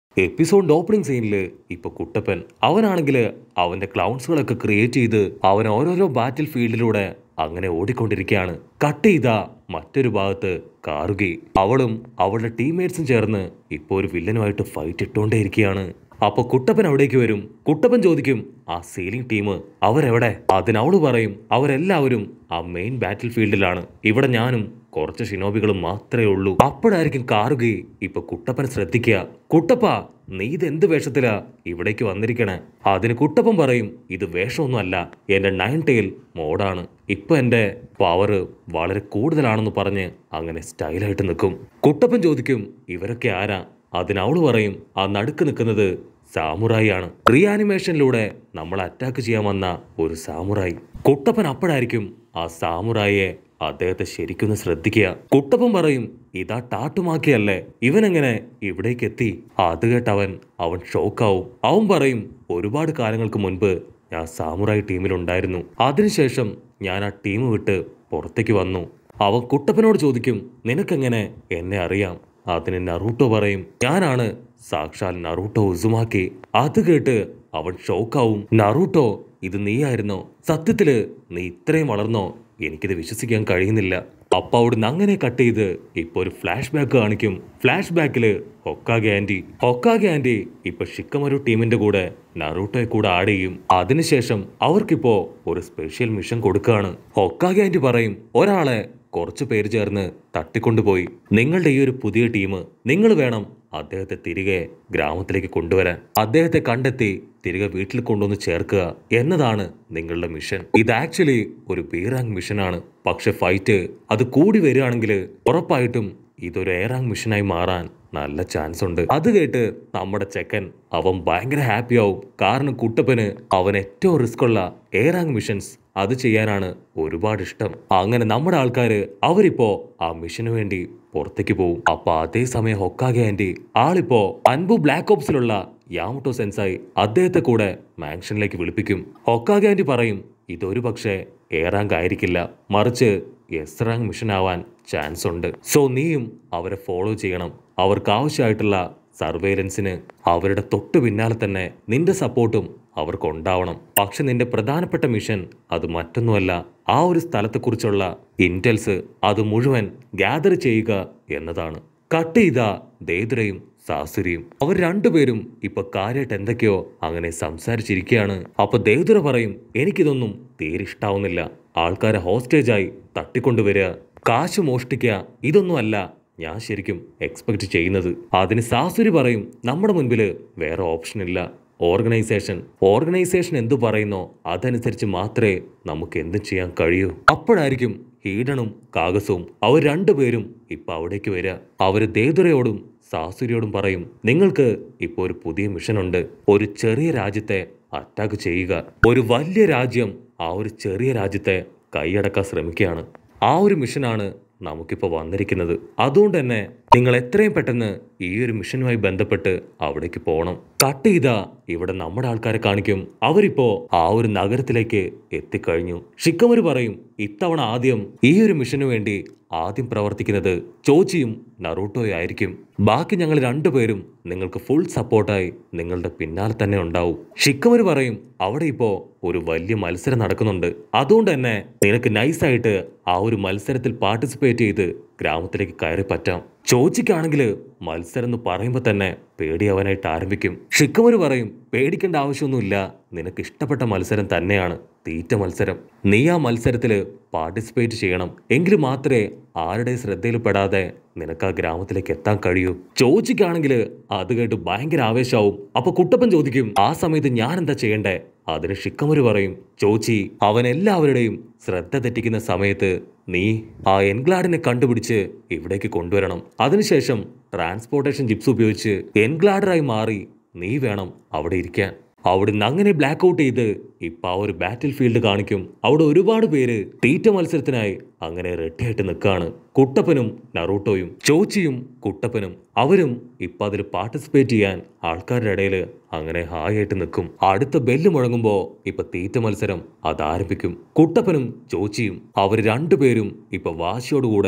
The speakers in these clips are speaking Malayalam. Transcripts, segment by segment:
എപ്പിസോഡിന്റെ ഓപ്പണിംഗ് സീനില് ഇപ്പൊ കുട്ടപ്പൻ അവനാണെങ്കില് അവന്റെ ക്ലൗൺസുകളൊക്കെ ക്രിയേറ്റ് ചെയ്ത് അവൻ ഓരോരോ ബാറ്റിൽ ഫീൽഡിലൂടെ അങ്ങനെ ഓടിക്കൊണ്ടിരിക്കുകയാണ് കട്ട് ചെയ്ത മറ്റൊരു ഭാഗത്ത് കാറുകി അവളും അവളുടെ ടീംമേറ്റ്സും ചേർന്ന് ഇപ്പോൾ ഒരു വില്ലനുമായിട്ട് ഫൈറ്റ് ഇട്ടുകൊണ്ടേയിരിക്കുകയാണ് അപ്പൊ കുട്ടപ്പൻ അവിടേക്ക് വരും കുട്ടപ്പൻ ചോദിക്കും ആ സീലിംഗ് ടീം അവരെവിടെ അതിനവള് പറയും അവരെല്ലാവരും ആ മെയിൻ ബാറ്റിൽ ഫീൽഡിലാണ് ഇവിടെ ഞാനും കുറച്ച് ഷിനോബികളും മാത്രമേ ഉള്ളൂ അപ്പോഴായിരിക്കും കാറുകി ഇപ്പൊ കുട്ടപ്പൻ ശ്രദ്ധിക്കുക കുട്ടപ്പ നീ ഇത് എന്ത് വേഷത്തിലാ ഇവിടേക്ക് വന്നിരിക്കണേ അതിന് കുട്ടപ്പൻ പറയും ഇത് വേഷമൊന്നുമല്ല എന്റെ നയൻ ടെയിൽ മോഡാണ് ഇപ്പൊ എന്റെ പവർ വളരെ കൂടുതലാണെന്ന് പറഞ്ഞ് അങ്ങനെ സ്റ്റൈലായിട്ട് നിൽക്കും കുട്ടപ്പൻ ചോദിക്കും ഇവരൊക്കെ ആരാ അതിനവള് പറയും ആ നടുക്ക് നിൽക്കുന്നത് സാമുറായി ആണ് റീആനിമേഷനിലൂടെ നമ്മൾ അറ്റാക്ക് ചെയ്യാൻ വന്ന ഒരു സാമുറായി കുട്ടപ്പൻ അപ്പോഴായിരിക്കും ആ സാമുറായിയെ അദ്ദേഹത്തെ ശരിക്കൊന്ന് ശ്രദ്ധിക്കുക കുട്ടപ്പൻ പറയും ഇതാ ടാട്ടുമാക്കിയല്ലേ ഇവനെങ്ങനെ ഇവിടേക്ക് എത്തി അത് കേട്ടവൻ അവൻ ഷോക്കാവും അവൻ പറയും ഒരുപാട് കാലങ്ങൾക്ക് മുൻപ് ഞാൻ സാമുറായി ടീമിലുണ്ടായിരുന്നു അതിനുശേഷം ഞാൻ ആ ടീം വിട്ട് പുറത്തേക്ക് വന്നു അവൻ കുട്ടപ്പനോട് ചോദിക്കും നിനക്കെങ്ങനെ എന്നെ അറിയാം അതിന് നറൂട്ടോ പറയും ഞാനാണ് സാക്ഷാൽ നറൂട്ടോ ഉസുമാക്കി അത് കേട്ട് അവൻ ഷോക്കാവും നറൂട്ടോ ഇത് നീയായിരുന്നോ സത്യത്തില് നീ ഇത്രയും വളർന്നോ എനിക്കിത് വിശ്വസിക്കാൻ കഴിയുന്നില്ല അപ്പ അവിടുന്ന് അങ്ങനെ കട്ട് ചെയ്ത് ഇപ്പൊ ഒരു ഫ്ലാഷ് ബാക്ക് കാണിക്കും ഫ്ലാഷ് ബാക്കില് ഹൊക്കാഗെ ആന്റി ഹൊക്കാഗെ ആന്റി ഇപ്പൊ ഷിക്കമരു ടീമിന്റെ കൂടെ നറൂട്ടോയെ കൂടെ ആഡ് ചെയ്യും അതിനുശേഷം അവർക്കിപ്പോ ഒരു സ്പെഷ്യൽ മിഷൻ കൊടുക്കുകയാണ് ഹൊക്കാഗെ ആന്റി പറയും ഒരാളെ കുറച്ചു പേര് ചേർന്ന് തട്ടിക്കൊണ്ടുപോയി നിങ്ങളുടെ ഈ ഒരു പുതിയ ടീം നിങ്ങൾ വേണം അദ്ദേഹത്തെ തിരികെ ഗ്രാമത്തിലേക്ക് കൊണ്ടുവരാൻ അദ്ദേഹത്തെ കണ്ടെത്തി തിരികെ വീട്ടിൽ കൊണ്ടുവന്ന് ചേർക്കുക എന്നതാണ് നിങ്ങളുടെ മിഷൻ ഇത് ആക്ച്വലി ഒരു ബീറാങ് മിഷനാണ് പക്ഷെ ഫൈറ്റ് അത് കൂടി വരികയാണെങ്കിൽ ഉറപ്പായിട്ടും ഇതൊരു എയറാങ് മിഷനായി മാറാൻ നല്ല ചാൻസ് ഉണ്ട് അത് കേട്ട് നമ്മുടെ ചെക്കൻ അവൻ ഭയങ്കര ഹാപ്പി ആവും കാരണം കുട്ടപ്പന് അവൻ ഏറ്റവും റിസ്ക് ഉള്ള എയറാങ് മിഷൻസ് അത് ചെയ്യാനാണ് ഒരുപാട് ഇഷ്ടം അങ്ങനെ നമ്മുടെ ആൾക്കാര് അവരിപ്പോ ആ മിഷന് വേണ്ടി പുറത്തേക്ക് പോകും അപ്പൊ അതേ സമയം ഹൊക്കാഗെ ആന്റി ആളിപ്പോ അൻപു ബ്ലാക്ക് ഓപ്സിലുള്ള യാമട്ടോ സെൻസായി അദ്ദേഹത്തെ കൂടെ മാൻഷനിലേക്ക് വിളിപ്പിക്കും ഹൊക്കാഗെ ആന്റി പറയും ഇതൊരു പക്ഷേ എയറാങ്ക് ആയിരിക്കില്ല മറിച്ച് എസ് റാങ്ക് മിഷൻ ആവാൻ ചാൻസ് ഉണ്ട് സോ നീയും അവരെ ഫോളോ ചെയ്യണം അവർക്ക് ആവശ്യമായിട്ടുള്ള സർവേലൻസിന് അവരുടെ തൊട്ടു പിന്നാലെ തന്നെ നിന്റെ സപ്പോർട്ടും അവർക്ക് ഉണ്ടാവണം പക്ഷെ നിന്റെ പ്രധാനപ്പെട്ട മിഷൻ അത് മറ്റൊന്നുമല്ല ആ ഒരു സ്ഥലത്തെക്കുറിച്ചുള്ള ഇന്റൽസ് അത് മുഴുവൻ ഗ്യാദർ ചെയ്യുക എന്നതാണ് കട്ട് ചെയ്ത ദേദ്രയും സാസുരിയും അവർ രണ്ടുപേരും ഇപ്പൊ കാര്യമായിട്ട് എന്തൊക്കെയോ അങ്ങനെ സംസാരിച്ചിരിക്കുകയാണ് അപ്പൊ ദേദ്ര പറയും എനിക്കിതൊന്നും തീരെ ഇഷ്ടാവുന്നില്ല ആൾക്കാരെ ഹോസ്റ്റേജായി തട്ടിക്കൊണ്ടുവരിക കാശ് മോഷ്ടിക്കുക ഇതൊന്നുമല്ല ഞാൻ ശരിക്കും എക്സ്പെക്ട് ചെയ്യുന്നത് അതിന് സാസുരി പറയും നമ്മുടെ മുൻപിൽ വേറെ ഓപ്ഷൻ ഇല്ല ഓർഗനൈസേഷൻ ഓർഗനൈസേഷൻ എന്തു പറയുന്നോ അതനുസരിച്ച് മാത്രമേ നമുക്ക് എന്തും ചെയ്യാൻ കഴിയൂ അപ്പോഴായിരിക്കും ഹീഡണും കാഗസവും അവർ രണ്ടുപേരും ഇപ്പൊ അവിടേക്ക് വരിക അവര് ദേതുരയോടും സാസുരിയോടും പറയും നിങ്ങൾക്ക് ഇപ്പോൾ ഒരു പുതിയ മിഷൻ ഉണ്ട് ഒരു ചെറിയ രാജ്യത്തെ അറ്റാക്ക് ചെയ്യുക ഒരു വലിയ രാജ്യം ആ ഒരു ചെറിയ രാജ്യത്തെ കൈയടക്കാൻ ശ്രമിക്കുകയാണ് ആ ഒരു മിഷനാണ് നമുക്കിപ്പോൾ വന്നിരിക്കുന്നത് അതുകൊണ്ട് തന്നെ നിങ്ങൾ എത്രയും പെട്ടെന്ന് ഈ ഒരു മിഷനുമായി ബന്ധപ്പെട്ട് അവിടേക്ക് പോകണം കട്ട് ചെയ്ത ഇവിടെ നമ്മുടെ ആൾക്കാരെ കാണിക്കും അവരിപ്പോ ആ ഒരു നഗരത്തിലേക്ക് എത്തിക്കഴിഞ്ഞു ഷിക്കമര് പറയും ഇത്തവണ ആദ്യം ഈ ഒരു മിഷനു വേണ്ടി ആദ്യം പ്രവർത്തിക്കുന്നത് ചോച്ചിയും നറൂട്ടോയും ആയിരിക്കും ബാക്കി ഞങ്ങൾ രണ്ടുപേരും നിങ്ങൾക്ക് ഫുൾ സപ്പോർട്ടായി നിങ്ങളുടെ പിന്നാലെ തന്നെ ഉണ്ടാവും ഷിക്കമര് പറയും അവിടെ ഇപ്പോ ഒരു വലിയ മത്സരം നടക്കുന്നുണ്ട് അതുകൊണ്ട് തന്നെ നിനക്ക് നൈസായിട്ട് ആ ഒരു മത്സരത്തിൽ പാർട്ടിസിപ്പേറ്റ് ചെയ്ത് ഗ്രാമത്തിലേക്ക് കയറി പറ്റാം ചോച്ചിക്കാണെങ്കിൽ മത്സരം എന്ന് പറയുമ്പോൾ തന്നെ പേടിയാവാനായിട്ട് ആരംഭിക്കും ഷിക്കമര് പറയും പേടിക്കേണ്ട ആവശ്യമൊന്നുമില്ല നിനക്ക് ഇഷ്ടപ്പെട്ട മത്സരം തന്നെയാണ് തീറ്റ മത്സരം നീ ആ മത്സരത്തിൽ പാർട്ടിസിപ്പേറ്റ് ചെയ്യണം എങ്കിൽ മാത്രമേ ആരുടെ ശ്രദ്ധയിൽ പെടാതെ നിനക്ക് ആ ഗ്രാമത്തിലേക്ക് എത്താൻ കഴിയൂ ചോദിക്കാണെങ്കിൽ അത് കേട്ട് ഭയങ്കര ആവേശാവും അപ്പൊ കുട്ടപ്പൻ ചോദിക്കും ആ സമയത്ത് ഞാൻ എന്താ ചെയ്യണ്ടേ അതിന് ഷിക്കമര് പറയും ചോച്ചി അവൻ എല്ലാവരുടെയും ശ്രദ്ധ തെറ്റിക്കുന്ന സമയത്ത് നീ ആ എൻഗ്ലാഡിനെ കണ്ടുപിടിച്ച് ഇവിടേക്ക് കൊണ്ടുവരണം അതിനുശേഷം ട്രാൻസ്പോർട്ടേഷൻ ജിപ്സ് ഉപയോഗിച്ച് എൻഗ്ലാഡറായി മാറി നീ വേണം അവിടെ ഇരിക്കാൻ അവിടുന്ന് അങ്ങനെ ബ്ലാക്ക് ഔട്ട് ചെയ്ത് ഇപ്പൊ ആ ഒരു ബാറ്റിൽ ഫീൽഡ് കാണിക്കും അവിടെ ഒരുപാട് പേര് തീറ്റ മത്സരത്തിനായി അങ്ങനെ റെഡിയായിട്ട് നിൽക്കാണ് കുട്ടപ്പനും നറൂട്ടോയും ചോച്ചിയും കുട്ടപ്പനും അവരും ഇപ്പൊ അതിൽ പാർട്ടിസിപ്പേറ്റ് ചെയ്യാൻ ആൾക്കാരുടെ ഇടയിൽ അങ്ങനെ ഹായ് ആയിട്ട് നിൽക്കും അടുത്ത ബെല്ല് മുഴങ്ങുമ്പോ ഇപ്പൊ തീറ്റ മത്സരം അത് ആരംഭിക്കും കുട്ടപ്പനും ചോച്ചിയും അവർ രണ്ടുപേരും ഇപ്പൊ വാശിയോടുകൂടെ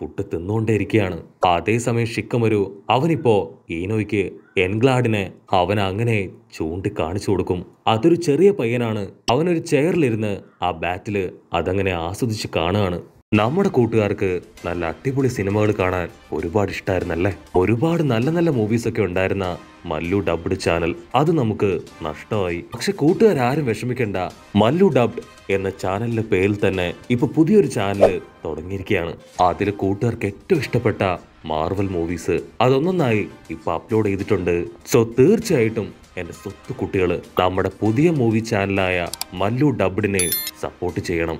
ഫുഡ് തിന്നുകൊണ്ടേയിരിക്കുകയാണ് അതേസമയം ഷിക്കമൊരു അവനിപ്പോ ഈനോയ്ക്ക് എൻഗ്ലാഡിനെ അവൻ അങ്ങനെ ചൂണ്ടി കാണിച്ചു കൊടുക്കും അതൊരു ചെറിയ പയ്യനാണ് അവനൊരു ചെയറിലിരുന്ന് ആ ബാറ്റില് അതങ്ങനെ ആസ്വദിച്ച് കാണുകയാണ് നമ്മുടെ കൂട്ടുകാർക്ക് നല്ല അടിപൊളി സിനിമകൾ കാണാൻ ഒരുപാട് ഇഷ്ടമായിരുന്നല്ലേ ഒരുപാട് നല്ല നല്ല മൂവീസ് ഒക്കെ ഉണ്ടായിരുന്ന മല്ലു ഡബ്ഡ് ചാനൽ അത് നമുക്ക് നഷ്ടമായി പക്ഷെ കൂട്ടുകാരും വിഷമിക്കണ്ട മല്ലു ഡബ്ഡ് എന്ന ചാനലിന്റെ പേരിൽ തന്നെ ഇപ്പൊ പുതിയൊരു ചാനൽ തുടങ്ങിയിരിക്കുകയാണ് അതിൽ കൂട്ടുകാർക്ക് ഏറ്റവും ഇഷ്ടപ്പെട്ട മാർവൽ മൂവീസ് അതൊന്നൊന്നായി ഇപ്പൊ അപ്ലോഡ് ചെയ്തിട്ടുണ്ട് സോ തീർച്ചയായിട്ടും എന്റെ സ്വത്ത് കുട്ടികൾ നമ്മുടെ പുതിയ മൂവി ചാനലായ മല്ലു ഡബ്ഡിനെ സപ്പോർട്ട് ചെയ്യണം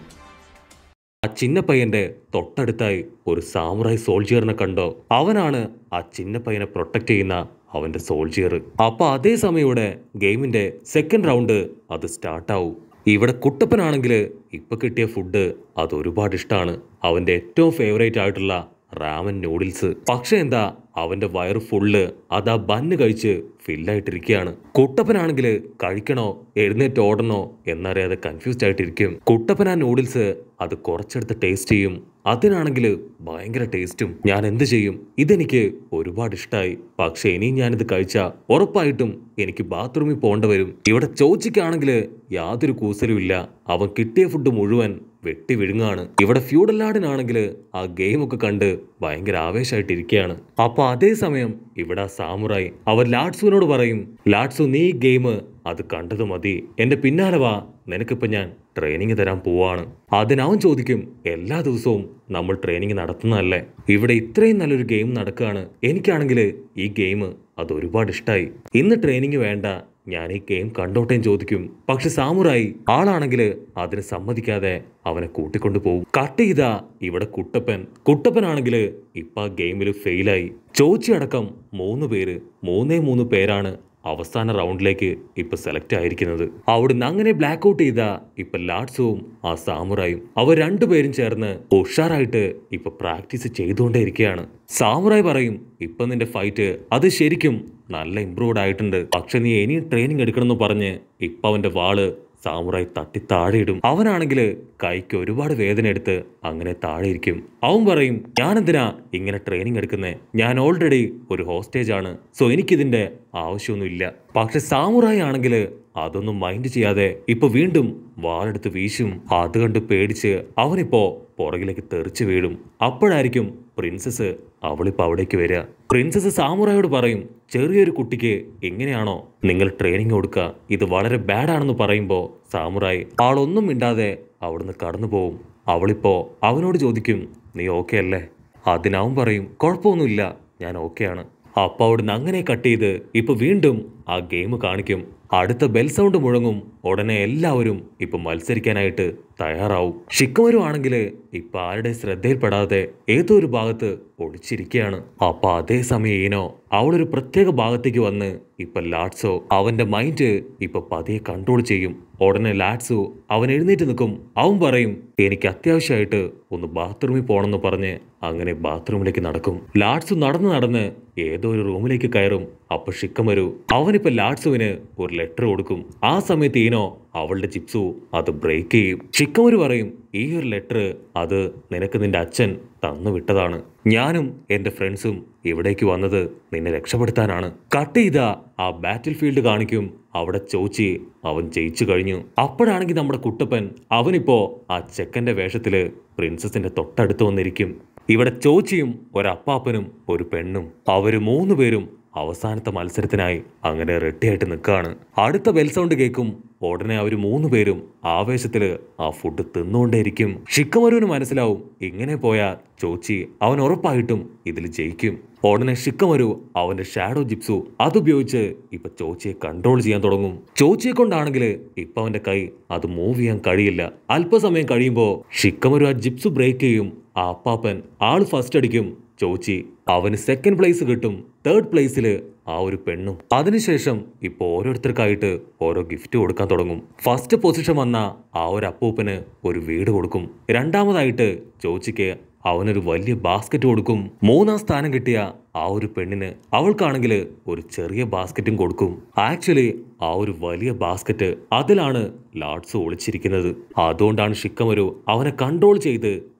ആ ചിന്ന പയ്യന്റെ തൊട്ടടുത്തായി ഒരു സാമുറായി സോൾജിയറിനെ കണ്ടോ അവനാണ് ആ ചിന്ന പയ്യനെ പ്രൊട്ടക്ട് ചെയ്യുന്ന അവന്റെ സോൾജിയർ അപ്പൊ അതേ സമയം ഇവിടെ ഗെയിമിന്റെ സെക്കൻഡ് റൗണ്ട് അത് സ്റ്റാർട്ടാവും ഇവിടെ കുട്ടപ്പനാണെങ്കിൽ ഇപ്പൊ കിട്ടിയ ഫുഡ് അത് ഒരുപാട് ഇഷ്ടമാണ് അവന്റെ ഏറ്റവും ഫേവറേറ്റ് ആയിട്ടുള്ള റാമൻ നൂഡിൽസ് പക്ഷെ എന്താ അവന്റെ വയറ് ഫുള്ള് അതാ ബന്ന് കഴിച്ച് ഫില്ലായിട്ടിരിക്കുകയാണ് കുട്ടപ്പനാണെങ്കിൽ കഴിക്കണോ എഴുന്നേറ്റ് ഓടണോ എന്നറിയാതെ കൺഫ്യൂസ്ഡ് ആയിട്ടിരിക്കും കുട്ടപ്പൻ ആ നൂഡിൽസ് അത് കുറച്ചെടുത്ത് ടേസ്റ്റ് ചെയ്യും അതിനാണെങ്കിൽ ഭയങ്കര ടേസ്റ്റും ഞാൻ എന്ത് ചെയ്യും ഇതെനിക്ക് ഒരുപാട് ഇഷ്ടമായി പക്ഷെ ഇനിയും ഞാനിത് കഴിച്ചാ ഉറപ്പായിട്ടും എനിക്ക് ബാത്റൂമിൽ പോകേണ്ടി വരും ഇവിടെ ചോച്ചിക്കാണെങ്കിൽ യാതൊരു കൂസലും ഇല്ല അവൻ കിട്ടിയ ഫുഡ് മുഴുവൻ വെട്ടി വിഴുങ്ങാണ് ഇവിടെ ഫ്യൂഡലാടിനാണെങ്കിൽ ആ ഗെയിമൊക്കെ കണ്ട് ഭയങ്കര ആവേശമായിട്ടിരിക്കുകയാണ് അപ്പൊ അതേസമയം ഇവിടെ സാമുറായി അവർ ലാഡ്സുവിനോട് പറയും ലാഡ്സു നീ ഈ ഗെയിം അത് കണ്ടത് മതി എന്റെ പിന്നാലെ വാ നിനക്കിപ്പോ ഞാൻ ട്രെയിനിങ് തരാൻ പോവാണ് അതിനവൻ ചോദിക്കും എല്ലാ ദിവസവും നമ്മൾ ട്രെയിനിങ് നടത്തുന്നതല്ലേ ഇവിടെ ഇത്രയും നല്ലൊരു ഗെയിം നടക്കുകയാണ് എനിക്കാണെങ്കിൽ ഈ ഗെയിം അത് ഒരുപാട് ഇഷ്ടമായി ഇന്ന് ട്രെയിനിങ് വേണ്ട ഞാൻ ഈ ഗെയിം കണ്ടോട്ടേം ചോദിക്കും പക്ഷെ സാമുറായി ആളാണെങ്കിൽ അതിന് സമ്മതിക്കാതെ അവനെ കൂട്ടിക്കൊണ്ടു പോകും കട്ട് ചെയ്താ ഇവിടെ കുട്ടപ്പൻ കുട്ടപ്പനാണെങ്കിൽ ഇപ്പൊ ആ ഗെയിമിൽ ഫെയിലായി ചോച്ചി അടക്കം മൂന്ന് പേര് മൂന്നേ മൂന്ന് പേരാണ് അവസാന റൗണ്ടിലേക്ക് ഇപ്പൊ സെലക്ട് ആയിരിക്കുന്നത് അവിടുന്ന് അങ്ങനെ ബ്ലാക്ക് ഔട്ട് ചെയ്ത ഇപ്പൊ ലാഡ്സുവും ആ സാമുറായും അവർ രണ്ടുപേരും ചേർന്ന് ഉഷാറായിട്ട് ഇപ്പൊ പ്രാക്ടീസ് ചെയ്തുകൊണ്ടേയിരിക്കുകയാണ് സാമുറായി പറയും ഇപ്പൊ നിന്റെ ഫൈറ്റ് അത് ശരിക്കും നല്ല ഇമ്പ്രൂവ്ഡ് ആയിട്ടുണ്ട് പക്ഷെ നീ ഇനി ട്രെയിനിങ് എടുക്കണമെന്ന് പറഞ്ഞ് ഇപ്പൊ അവന്റെ വാള് സാമുറായി തട്ടി താഴെയിടും അവനാണെങ്കിൽ കൈക്ക് ഒരുപാട് വേദന എടുത്ത് അങ്ങനെ താഴെ ഇരിക്കും അവൻ പറയും ഞാനെന്തിനാ ഇങ്ങനെ ട്രെയിനിങ് എടുക്കുന്നേ ഞാൻ ഓൾറെഡി ഒരു ഹോസ്റ്റേജ് ആണ് സോ എനിക്കിതിന്റെ ആവശ്യമൊന്നുമില്ല പക്ഷെ സാമുറായി ആണെങ്കിൽ അതൊന്നും മൈൻഡ് ചെയ്യാതെ ഇപ്പൊ വീണ്ടും വാളെടുത്ത് വീശും അത് കണ്ട് പേടിച്ച് അവനിപ്പോ പുറകിലേക്ക് തെറിച്ച് വീഴും അപ്പോഴായിരിക്കും പ്രിൻസസ് അവളിപ്പോ അവിടേക്ക് വരിക പ്രിൻസസ് സാമുറായോട് പറയും ചെറിയൊരു കുട്ടിക്ക് എങ്ങനെയാണോ നിങ്ങൾ ട്രെയിനിങ് കൊടുക്കുക ഇത് വളരെ ബാഡ് ആണെന്ന് പറയുമ്പോൾ സാമുറായി ആളൊന്നും മിണ്ടാതെ അവിടുന്ന് കടന്നു പോവും അവളിപ്പോ അവനോട് ചോദിക്കും നീ ഓക്കെ അല്ലേ അതിനവൻ പറയും കുഴപ്പമൊന്നുമില്ല ഞാൻ ഓക്കെയാണ് അപ്പൊ അവിടുന്ന് അങ്ങനെ കട്ട് ചെയ്ത് ഇപ്പൊ വീണ്ടും ആ ഗെയിം കാണിക്കും അടുത്ത ബെൽ സൗണ്ട് മുഴങ്ങും ഉടനെ എല്ലാവരും ഇപ്പൊ മത്സരിക്കാനായിട്ട് തയ്യാറാവും ഷിക്കമരു ആണെങ്കിൽ ഇപ്പൊ ആരുടെ ശ്രദ്ധയിൽപ്പെടാതെ ഏതോ ഒരു ഭാഗത്ത് ഒളിച്ചിരിക്കുകയാണ് അപ്പൊ അതേസമയം ഈനോ അവളൊരു പ്രത്യേക ഭാഗത്തേക്ക് വന്ന് ഇപ്പൊ ലാഡ്സോ അവന്റെ മൈൻഡ് ഇപ്പൊ പതിയെ കൺട്രോൾ ചെയ്യും ഉടനെ ലാഡ്സു അവൻ എഴുന്നേറ്റ് നിൽക്കും അവൻ പറയും എനിക്ക് അത്യാവശ്യമായിട്ട് ഒന്ന് ബാത്റൂമിൽ പോകണമെന്ന് പറഞ്ഞ് അങ്ങനെ ബാത്റൂമിലേക്ക് നടക്കും ലാഡ്സു നടന്ന് നടന്ന് ഏതോ ഒരു റൂമിലേക്ക് കയറും അപ്പൊ ഷിക്കമരു അവനിപ്പോ ലാഡ്സുവിന് ഒരു ലെറ്റർ കൊടുക്കും ആ സമയത്ത് ഈനോ അവളുടെ ചിപ്സു അത് ബ്രേക്ക് ചെയ്യും ഷിക്കമരു പറയും ഈ ഒരു ലെറ്റർ അത് നിനക്ക് നിന്റെ അച്ഛൻ തന്നു വിട്ടതാണ് ഞാനും എന്റെ ഫ്രണ്ട്സും ഇവിടേക്ക് വന്നത് നിന്നെ രക്ഷപ്പെടുത്താനാണ് കട്ട് ചെയ്ത ആ ബാറ്റിൽ ഫീൽഡ് കാണിക്കും അവിടെ ചോച്ചി അവൻ ജയിച്ചു കഴിഞ്ഞു അപ്പോഴാണെങ്കിൽ നമ്മുടെ കുട്ടപ്പൻ അവനിപ്പോ ആ ചെക്കന്റെ വേഷത്തില് പ്രിൻസസിന്റെ തൊട്ടടുത്ത് വന്നിരിക്കും ഇവിടെ ചോച്ചിയും ഒരപ്പാപ്പനും ഒരു പെണ്ണും അവര് മൂന്ന് പേരും അവസാനത്തെ മത്സരത്തിനായി അങ്ങനെ റെഡിയായിട്ട് നിൽക്കുകയാണ് അടുത്ത ബെൽ സൗണ്ട് കേൾക്കും ഉടനെ അവർ മൂന്ന് പേരും ആവേശത്തില് ആ ഫുഡ് തിന്നുകൊണ്ടേയിരിക്കും ഷിക്കമരുവിന് മനസ്സിലാവും ഇങ്ങനെ പോയാൽ ചോച്ചി അവൻ ഉറപ്പായിട്ടും ഇതിൽ ജയിക്കും ഉടനെ ഷിക്കമരു അവന്റെ ഷാഡോ ജിപ്സു അതുപയോഗിച്ച് ഇപ്പൊ ചോച്ചിയെ കൺട്രോൾ ചെയ്യാൻ തുടങ്ങും ചോച്ചിയെ കൊണ്ടാണെങ്കിൽ ഇപ്പൊ അവന്റെ കൈ അത് മൂവ് ചെയ്യാൻ കഴിയില്ല അല്പസമയം കഴിയുമ്പോൾ ഷിക്കമരു ആ ജിപ്സു ബ്രേക്ക് ചെയ്യും ആ അപ്പാപ്പൻ ആള് ഫസ്റ്റ് അടിക്കും ചോച്ചി അവന് സെക്കൻഡ് പ്ലേസ് കിട്ടും തേർഡ് പ്ലേസിൽ ആ ഒരു പെണ്ണും അതിനുശേഷം ഇപ്പോൾ ഓരോരുത്തർക്കായിട്ട് ഓരോ ഗിഫ്റ്റ് കൊടുക്കാൻ തുടങ്ങും ഫസ്റ്റ് പൊസിഷൻ വന്ന ആ ഒരു അപ്പൂപ്പന് ഒരു വീട് കൊടുക്കും രണ്ടാമതായിട്ട് ചോച്ചിക്ക് അവനൊരു വലിയ ബാസ്ക്കറ്റ് കൊടുക്കും മൂന്നാം സ്ഥാനം കിട്ടിയ ആ ഒരു പെണ്ണിന് അവൾക്കാണെങ്കിൽ ഒരു ചെറിയ ബാസ്ക്കറ്റും കൊടുക്കും ആക്ച്വലി ആ ഒരു വലിയ ബാസ്ക്കറ്റ് അതിലാണ് ലാഡ്സ് ഒളിച്ചിരിക്കുന്നത് അതുകൊണ്ടാണ് ഷിക്കമരു അവനെ കൺട്രോൾ ചെയ്ത്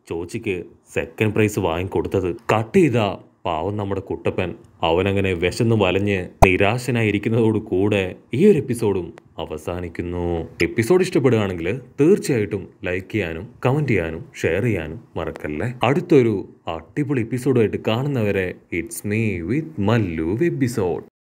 ചോച്ചിക്ക് സെക്കൻഡ് പ്രൈസ് വാങ്ങിക്കൊടുത്തത് കട്ട് ചെയ്ത പാവം നമ്മുടെ കുട്ടപ്പൻ അവനങ്ങനെ വിശന്ന് വലഞ്ഞ് നിരാശനായിരിക്കുന്നതോട് കൂടെ ഈ ഒരു എപ്പിസോഡും അവസാനിക്കുന്നു എപ്പിസോഡ് ഇഷ്ടപ്പെടുകയാണെങ്കിൽ തീർച്ചയായിട്ടും ലൈക്ക് ചെയ്യാനും കമന്റ് ചെയ്യാനും ഷെയർ ചെയ്യാനും മറക്കല്ലേ അടുത്തൊരു അടിപൊളി എപ്പിസോഡുമായിട്ട് കാണുന്നവരെ it's me with Mallu episode